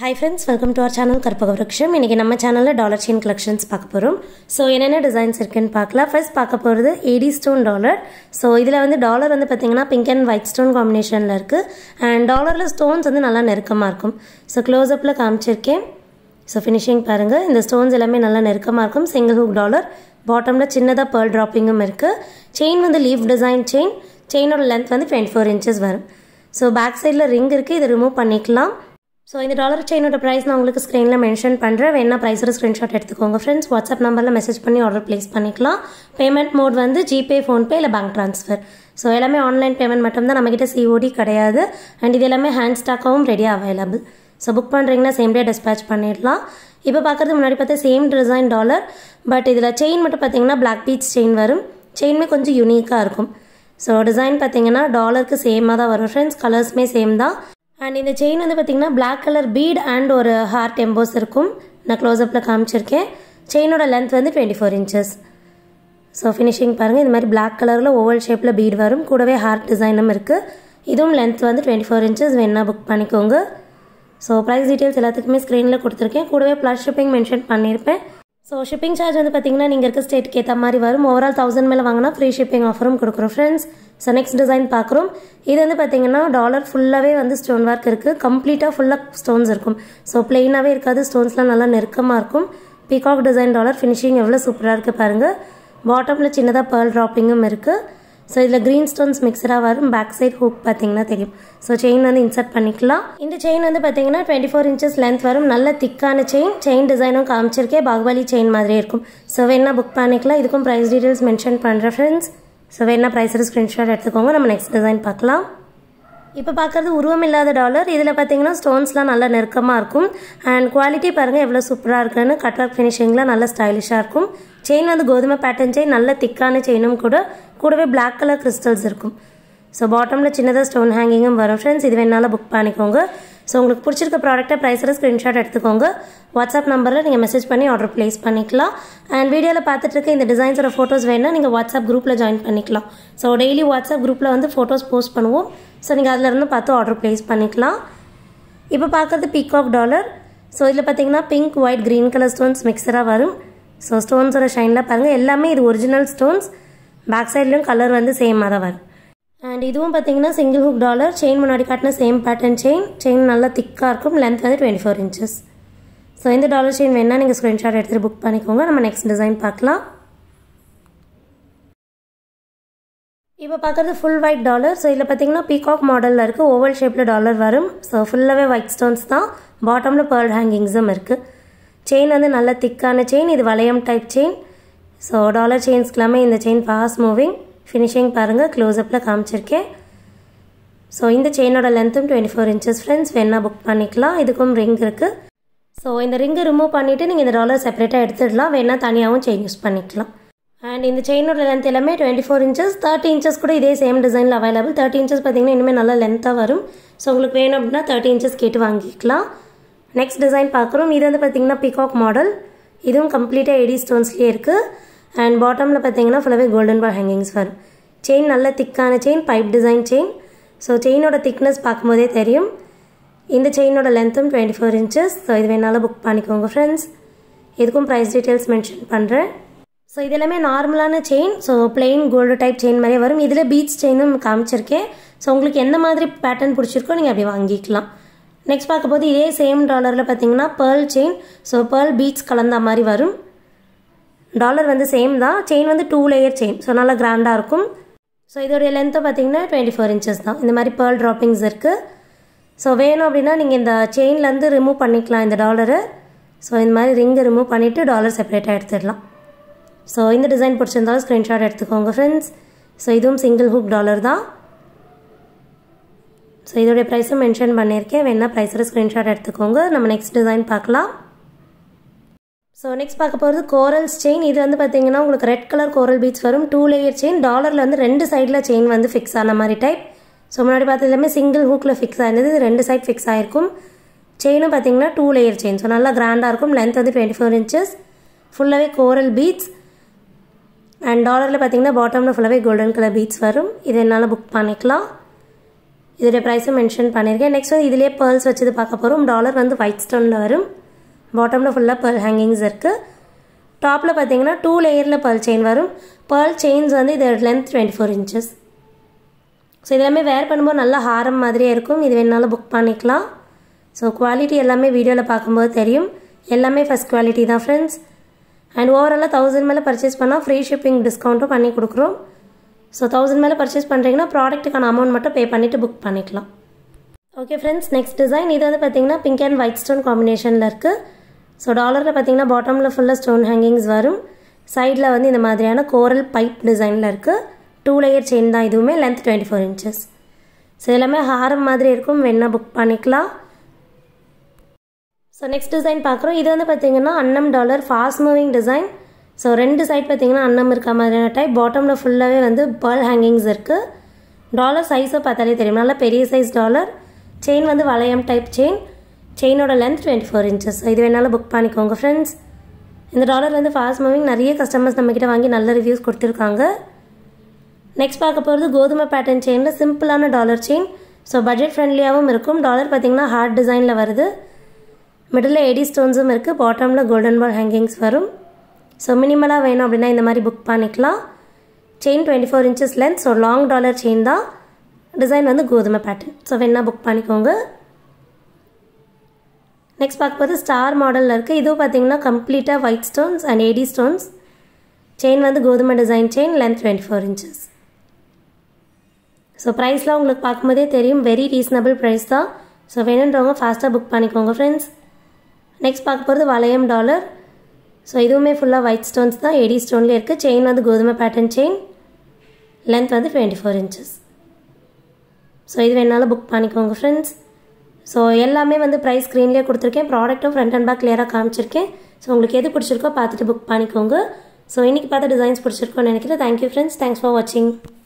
hi friends welcome to our channel Karpaga Virutcham இன்றைக்கி நம்ம சேனலில் டாலர் செயின் கலெக்ஷன்ஸ் பார்க்க போகிறோம் ஸோ என்னென்ன டிசைன்ஸ் இருக்குன்னு பார்க்கலாம் ஃபர்ஸ்ட் பார்க்க போகிறது ஏடி ஸ்டோன் டாலர் ஸோ இதில் வந்து டாலர் வந்து பார்த்திங்கன்னா பிங்க் அண்ட் ஒயிட் ஸ்டோன் காம்பினேஷனில் இருக்குது அண்ட் டாலரில் ஸ்டோன்ஸ் வந்து நல்லா நெருக்கமாக இருக்கும் ஸோ க்ளோஸ்அப்பில் காமிச்சிருக்கேன் ஸோ ஃபினிஷிங் பாருங்கள் இந்த ஸ்டோன்ஸ் எல்லாமே நல்லா நெருக்கமாக இருக்கும் சிங்கிள் ஹூக் டாலர் பாட்டமில் சின்னதாக பேர்ல் ட்ராப்பிங்கும் இருக்குது செயின் வந்து லீஃப் டிசைன் செயின் செயினோட லென்த் வந்து டுவெண்ட்டி ஃபோர் இன்ச்சஸ் வரும் ஸோ பேக் சைடில் ரிங் இருக்குது இதை ரிமூவ் பண்ணிக்கலாம் ஸோ இந்த டாலர் செயினோட ப்ரைஸ் நான் உங்களுக்கு ஸ்க்ரீனில் மென்ஷன் பண்ணுறேன் வேணா ப்ரைஸோட ஸ்க்ரீன்ஷாட் எடுத்துக்கோங்க ஃப்ரெண்ட்ஸ் வாட்ஸ்அப் நம்பரில் மெசேஜ் பண்ணி ஆர்டர் ப்ளேஸ் பண்ணிக்கலாம் பேமெண்ட் மோட் வந்து ஜிபே ஃபோன்பே இல்லை பேங்க் ட்ரான்ஸ்ஃபர் ஸோ எல்லாமே ஆன்லைன் பேமெண்ட் மட்டும்தான் நம்மக்கிட்ட சிஓடி கிடையாது அண்ட் இது எல்லாமே ஹேண்ட் ஸ்டாக்காகவும் ரெடியாக அவைலபிள் ஸோ புக் பண்ணுறீங்கன்னா சேம் டே டிஸ்பேச் பண்ணிடலாம் இப்போ பார்க்குறது முன்னாடி பார்த்தா சேம் டிசைன் டாலர் பட் இதில் செயின் மட்டும் பார்த்தீங்கன்னா பிளாக் பீச் செயின் வரும் செயினுமே கொஞ்சம் யூனிக்காக இருக்கும் ஸோ டிசைன் பார்த்தீங்கன்னா டாலருக்கு சேமாக தான் வரும் ஃப்ரெண்ட்ஸ் கலர்ஸுமே சேம் தான் அண்ட் இந்த செயின் வந்து பார்த்திங்கன்னா பிளாக் கலர் பீட் அண்ட் ஒரு ஹார்ட் எம்போஸ் இருக்கும் நான் க்ளோஸ்அப்பில் காமிச்சிருக்கேன் செயினோட லென்த் வந்து twenty four inches so finishing பாருங்கள் இந்த மாதிரி பிளாக் கலரில் ஓவல் ஷேப்பில் பீட் வரும் கூடவே ஹார்ட் டிசைனும் இருக்குது இதுவும் லென்த் வந்து டுவெண்ட்டி ஃபோர் இன்ச்சஸ் வேணால் புக் பண்ணிக்கோங்க ஸோ ப்ரைஸ் டீட்டெயில்ஸ் எல்லாத்துக்குமே ஸ்க்ரீனில் கொடுத்துருக்கேன் கூடவே ப்ளஸ் ஷிப்பிங் மென்ஷன் பண்ணியிருப்பேன் ஸோ ஷிப்பிங் சார்ஜ் வந்து பார்த்தீங்கன்னா நீங்கள் இருக்க ஸ்டேட்டுக்கு ஏற்ற மாதிரி வரும் ஓவரால் தௌசண்ட் மேலே வாங்கினா ஃப்ரீ ஷிப்பிங் ஆஃபரும் கொடுக்குறோம் ஃப்ரெண்ட்ஸ் ஸோ நெக்ஸ்ட் டிசைன் பார்க்குறோம் இது வந்து பார்த்தீங்கன்னா டாலர் ஃபுல்லாகவே வந்து ஸ்டோன் ஒர்க் இருக்குது கம்ப்ளீட்டாக ஃபுல்லாக ஸ்டோன்ஸ் இருக்கும் ஸோ பிளெயினாகவே இருக்காது ஸ்டோன்ஸ்லாம் நல்லா நெருக்கமாக இருக்கும் பீகாக் டிசைன் டாலர் ஃபினிஷிங் எவ்வளோ சூப்பராக இருக்குது பாருங்கள் பாட்டமில் சின்னதாக பேர்ல் ட்ராப்பிங்கும் இருக்குது ஸோ இதில் க்ரீன் ஸ்டோன்ஸ் மிக்சராக வரும் பேக் சைட் ஹூக் பார்த்தீங்கன்னா தெரியும் ஸோ செயின் வந்து இன்சர்ட் பண்ணிக்கலாம் இந்த செயின் வந்து பார்த்தீங்கன்னா டுவெண்ட்டி ஃபோர் இன்ச்சஸ் லென்த் வரும் நல்ல திக்கான செயின் செயின் டிசைனும் காமிச்சிருக்கேன் பாகுபலி செயின் மாதிரியே இருக்கும் ஸோ வேணா புக் பண்ணிக்கலாம் இதுக்கும் ப்ரைஸ் டீட்டெயில்ஸ் மென்ஷன் பண்ணுறேன் ஃப்ரெண்ட்ஸ் ஸோ வேணா ப்ரைஸோட ஸ்க்ரீன்ஷாட் எடுத்துக்கோங்க நம்ம நெக்ஸ்ட் டிசைன் பார்க்கலாம் இப்போ பார்க்குறது உருவம் இல்லாத டாலர் இதில் பார்த்தீங்கன்னா ஸ்டோன்ஸ்லாம் நல்லா நெருக்கமாக இருக்கும் அண்ட் குவாலிட்டி பாருங்கள் எவ்வளோ சூப்பராக இருக்குன்னு கட் ஒர்க் ஃபினிஷிங்கில் நல்லா ஸ்டைலிஷாக இருக்கும் செயின் வந்து கோதுமை பேட்டர்ன் செயின் நல்ல திக்கான செயினும் கூட கூடவே பிளாக் கலர் கிறிஸ்டல்ஸ் இருக்கும் ஸோ பாட்டமில் சின்னதாக ஸ்டோன் ஹேங்கிங்கும் வரும் ஃப்ரெண்ட்ஸ் இது வேணாலும் புக் பண்ணிக்கோங்க ஸோ உங்களுக்கு பிடிச்சிருக்க ப்ராடக்ட்டை ப்ரைஸோட ஸ்க்ரீன்ஷாட் எடுத்துக்கோங்க வாட்ஸ்அப் நம்பரில் நீங்கள் மெசேஜ் பண்ணி ஆர்டர் ப்ளேஸ் பண்ணிக்கலாம் அண்ட் வீடியோவில் பார்த்துட்டு இருக்க இந்த டிசைன்ஸோட ஃபோட்டோஸ் வேணால் நீங்கள் வாட்ஸ்அப் குரூப்பில் ஜாயின் பண்ணிக்கலாம் ஸோ டெய்லி வாட்ஸ்அப் குரூப்பில் வந்து ஃபோட்டோஸ் போஸ்ட் பண்ணுவோம் ஸோ நீங்கள் அதிலேருந்து பார்த்து ஆர்டர் ப்ளேஸ் பண்ணிக்கலாம் இப்போ பார்க்குறது பீகாக் டாலர் ஸோ இதில் பார்த்தீங்கன்னா pink white green colour stones மிக்சராக வரும் ஸோ ஸ்டோன்ஸோட ஷைனில் பாருங்கள் எல்லாமே இது ஒரிஜினல் ஸ்டோன்ஸ் பேக் சைட்லேயும் கலர் வந்து சேமாக தான் வரும் அண்ட் இதுவும் பார்த்தீங்கன்னா சிங்கிள் ஹுக் டாலர் செயின் முன்னாடி காட்டின சேம் பேட்டர்ன் செயின் செயின் நல்லா திக்காக இருக்கும் லென்த் வந்து டுவெண்ட்டி ஃபோர் இன்ச்சஸ் ஸோ இந்த டாலர் செயின் வேணால் நீங்கள் ஸ்க்ரீன்ஷாட் எடுத்துகிட்டு புக் பண்ணிக்கோங்க நம்ம நெக்ஸ்ட் டிசைன் பார்க்கலாம் இப்போ பார்க்குறது ஃபுல் ஒயிட் டாலர் ஸோ இதில் பார்த்தீங்கன்னா பீகாக் மாடலில் இருக்குது ஓவல் ஷேப்பில் டாலர் வரும் ஸோ ஃபுல்லாகவே ஒயிட் ஸ்டோன்ஸ் தான் பாட்டமில் பேர்ல் ஹேங்கிங்ஸும் இருக்குது செயின் வந்து நல்ல திக்கான செயின் இது வளையம் டைப் செயின் ஸோ டாலர் செயின்ஸ்க்கு எல்லாமே இந்த செயின் ஃபாஸ்ட் மூவிங் ஃபினிஷிங் பாருங்கள் க்ளோஸ்அப்பில் காமிச்சிருக்கேன் ஸோ இந்த செயினோட லென்த்தும் டுவெண்ட்டி ஃபோர் இன்ச்சஸ் ஃப்ரெண்ட்ஸ் வேணால் புக் பண்ணிக்கலாம் இதுக்கும் ரிங் இருக்குது ஸோ இந்த ரிங்கை ரிமூவ் பண்ணிவிட்டு நீங்கள் இந்த டாலர் செப்பரேட்டாக எடுத்துடலாம் வேணால் தனியாகவும் செயின் யூஸ் பண்ணிக்கலாம் அண்ட் இந்த செயினோட லென்த் எல்லாமே twenty four inches thirty inches கூட இதே சேம் டிசைனில் அவைலபிள் தேர்ட்டி இன்ச்சஸ் பார்த்தீங்கன்னா இனிமேல் நல்லா லென்த்தாக வரும் ஸோ உங்களுக்கு வேணும் அப்படின்னா தேர்ட்டி இன்ச்சஸ் கேட்டு வாங்கிக்கலாம் நெக்ஸ்ட் டிசைன் பார்க்குறோம் இது வந்து பார்த்தீங்கன்னா பிகாக் மாடல் இதுவும் கம்ப்ளீட்டாக எடி ஸ்டோன்ஸ்லேயே இருக்குது அண்ட் பாட்டமில் பார்த்தீங்கன்னா ஃபுல்லாகவே கோல்டன் பால் ஹேங்கிங்ஸ் வரும் செயின் நல்ல திக்கான chain pipe design chain so செயினோட திக்னஸ் பார்க்கும்போதே தெரியும் இந்த செயினோட லென்த்தும் டுவெண்ட்டி ஃபோர் இன்ச்சஸ் ஸோ இது வேணாலும் புக் பண்ணிக்கோங்க ஃப்ரெண்ட்ஸ் இதுக்கும் ப்ரைஸ் டீட்டெயில்ஸ் மென்ஷன் பண்ணுறேன் ஸோ இது எல்லாமே நார்மலான chain so plain gold type chain மாதிரியே வரும் இதில் பீச் செயினும் காமிச்சிருக்கேன் ஸோ உங்களுக்கு எந்த மாதிரி பேட்டர்ன் பிடிச்சிருக்கோ நீங்கள் அப்படி வாங்கிக்கலாம் நெக்ஸ்ட் பார்க்கும்போது இதே சேம் டாலரில் பார்த்தீங்கன்னா பேர்ல் செயின் ஸோ பேர்ல் பீச் கலந்த மாதிரி வரும் டாலர் வந்து சேம் தான் செயின் வந்து டூ லேயர் செயின் ஸோ நல்லா கிராண்டாக இருக்கும் ஸோ இதோடைய லென்த்தை பார்த்தீங்கன்னா டுவெண்ட்டி ஃபோர் இன்ச்சஸ் தான் இந்த மாதிரி பேர்ல் ட்ராப்பிங்ஸ் இருக்குது ஸோ வேணும் அப்படின்னா நீங்கள் இந்த செயின்லேருந்து ரிமூவ் பண்ணிக்கலாம் இந்த டாலரை ஸோ இந்த மாதிரி ரிங்கை ரிமூவ் பண்ணிவிட்டு டாலர் செப்பரேட்டாக எடுத்துடலாம் ஸோ இந்த டிசைன் பிடிச்சிருந்தாலும் ஸ்க்ரீன்ஷாட் எடுத்துக்கோங்க ஃப்ரெண்ட்ஸ் ஸோ இதுவும் சிங்கிள் ஹூக் டாலர் தான் ஸோ இதோடைய ப்ரைஸும் மென்ஷன் பண்ணியிருக்கேன் வேணால் ப்ரைஸோட ஸ்க்ரீன்ஷாட் எடுத்துக்கோங்க நம்ம நெக்ஸ்ட் டிசைன் பார்க்கலாம் ஸோ நெக்ஸ்ட் பார்க்க போகிறது கோரல்ஸ் செயின் இது வந்து பார்த்தீங்கன்னா உங்களுக்கு ரெட் கலர் கோரல் பீட்ஸ் வரும் டூ லேயர் செயின் டாலரில் வந்து ரெண்டு சைடில் செயின் வந்து ஃபிக்ஸ் ஆன மாதிரி டைப் ஸோ முன்னாடி பார்த்தது எல்லாமே சிங்கிள் ஹூக்கில் ஃபிக்ஸ் ஆயிருந்தது இது ரெண்டு சைட் ஃபிக்ஸ் ஆகிருக்கும் செயினும் பார்த்தீங்கன்னா டூ லேயர் செயின் ஸோ நல்லா கிராண்டாக இருக்கும் லென்த் வந்து டுவெண்ட்டி ஃபோர் இன்ச்சஸ் ஃபுல்லாகவே கோரல் பீட்ஸ் அண்ட் டாலரில் பார்த்தீங்கன்னா பாட்டமில் ஃபுல்லாகவே கோல்டன் கலர் பீட்ஸ் வரும் இது என்னால் புக் பண்ணிக்கலாம் இதோடைய ப்ரைஸும் மென்ஷன் பண்ணியிருக்கேன் நெக்ஸ்ட் வந்து இதிலே பேர்ல்ஸ் வச்சது பார்க்க போகிறோம் டாலர் வந்து ஒயிட் ஸ்டோனில் வரும் பாட்டமில் ஃபுல்லாக பேர்ல் ஹேங்கிங்ஸ் இருக்குது டாப்பில் பார்த்தீங்கன்னா டூ லேயரில் பேர்ல் செயின் வரும் பேர்ல் செயின்ஸ் வந்து இதோட length twenty four inches so இதெல்லாமே வேர் பண்ணும்போது நல்லா ஹாரம் மாதிரியே இருக்கும் இது வேணாலும் புக் பண்ணிக்கலாம் ஸோ குவாலிட்டி எல்லாமே வீடியோவில் பார்க்கும்போது தெரியும் எல்லாமே ஃபஸ்ட் குவாலிட்டி தான் ஃப்ரெண்ட்ஸ் அண்ட் ஓவராலாக தௌசண்ட் மேலே பர்ச்சேஸ் பண்ணால் ஃப்ரீ ஷிப்பிங் டிஸ்கவுண்ட்டும் பண்ணி கொடுக்குறோம் ஸோ தௌசண்ட் மேலே பர்ச்சேஸ் பண்ணுறீங்கன்னா ப்ராடக்ட்டுக்கான அமௌண்ட் மட்டும் பே பண்ணிவிட்டு புக் பண்ணிக்கலாம் ஓகே ஃப்ரெண்ட்ஸ் நெக்ஸ்ட் டிசைன் இது வந்து பார்த்தீங்கன்னா பிங்க் அண்ட் ஒயிட் ஸ்டோன் காம்பினேஷனில் இருக்குது ஸோ டாலரில் பார்த்தீங்கன்னா பாட்டமில் ஃபுல்லாக ஸ்டோன் ஹேங்கிங்ஸ் வரும் சைடில் வந்து இந்த மாதிரியான கோரல் பைப் டிசைனில் இருக்குது டூ லேயர் செயின் தான் இதுவுமே length twenty four inches so எல்லாமே ஹாரம் மாதிரி இருக்கும் வேணா புக் பண்ணிக்கலாம் ஸோ நெக்ஸ்ட் டிசைன் பார்க்குறோம் இது வந்து பார்த்தீங்கன்னா அன்னம் dollar fast moving design so ரெண்டு சைட் பார்த்தீங்கன்னா அன்னம் இருக்க மாதிரியான டைப் பாட்டமில் ஃபுல்லாகவே வந்து பேர்ல் ஹேங்கிங்ஸ் இருக்குது டாலர் சைஸை பார்த்தாலே தெரியும் நல்லா பெரிய சைஸ் டாலர் செயின் வந்து வளையம் டைப் செயின் செயினோட லென்த் டுவெண்ட்டி ஃபோர் இன்ச்சஸ் இது வேணாலும் புக் பண்ணிக்கோங்க ஃப்ரெண்ட்ஸ் இந்த டாலர் வந்து ஃபாஸ்ட் மூவிங் நிறைய கஸ்டமர்ஸ் நம்மக்கிட்ட வாங்கி நல்ல ரிவ்யூஸ் கொடுத்துருக்காங்க நெக்ஸ்ட் பார்க்க போகிறது கோதுமை பேட்டர்ன் செயினில் சிம்பிளான டாலர் செயின் ஸோ பட்ஜெட் ஃப்ரெண்ட்லியாகவும் இருக்கும் டாலர் பார்த்திங்கன்னா ஹார்ட் டிசைனில் வருது மிடில் எடி ஸ்டோன்ஸும் இருக்குது பாட்டமில் கோல்டன் பால் ஹேங்கிங்ஸ் வரும் ஸோ மினிமலாக வேணும் அப்படின்னா இந்த மாதிரி புக் பண்ணிக்கலாம் chain twenty four inches length so long dollar chain தான் டிசைன் வந்து கோதுமை பேட்டர்ன் ஸோ வேணால் புக் பண்ணிக்கோங்க நெக்ஸ்ட் பார்க்க போது ஸ்டார் மாடலில் இருக்குது இதுவும் பார்த்தீங்கன்னா கம்ப்ளீட்டாக white stones and AD stones chain வந்து கோதுமை design chain length twenty four inches so ப்ரைஸ்லாம் உங்களுக்கு பார்க்கும்போதே தெரியும் வெரி ரீசனபிள் ப்ரைஸ் தான் ஸோ வேணுன்றவங்க ஃபாஸ்ட்டாக புக் பண்ணிக்கோங்க ஃப்ரெண்ட்ஸ் நெக்ஸ்ட் பார்க்க போகிறது வளையம் டாலர் ஸோ இதுவுமே ஃபுல்லாக ஒயிட் ஸ்டோன்ஸ் தான் எடி ஸ்டோன்லேயே இருக்குது செயின் வந்து கோதுமை பேட்டர்ன் செயின் லென்த் வந்து டுவெண்ட்டி ஃபோர் இன்ச்சஸ் ஸோ இது வேணாலும் புக் பண்ணிக்கோங்க ஃப்ரெண்ட்ஸ் ஸோ எல்லாமே வந்து ப்ரைஸ் ஸ்க்ரீன்லேயே கொடுத்துருக்கேன் ப்ராடக்ட்டும் ஃப்ரண்ட் அண்ட் பேக் கிளியராக காமிச்சிருக்கேன் ஸோ உங்களுக்கு எது பிடிச்சிருக்கோ பார்த்துட்டு புக் பண்ணிக்கோங்க ஸோ இன்றைக்கி பார்த்த டிசைன்ஸ் பிடிச்சிருக்கோன்னு நினைக்கிறேன் தேங்க்யூ ஃப்ரெண்ட்ஸ் தேங்க்ஸ் ஃபார் வாட்சிங்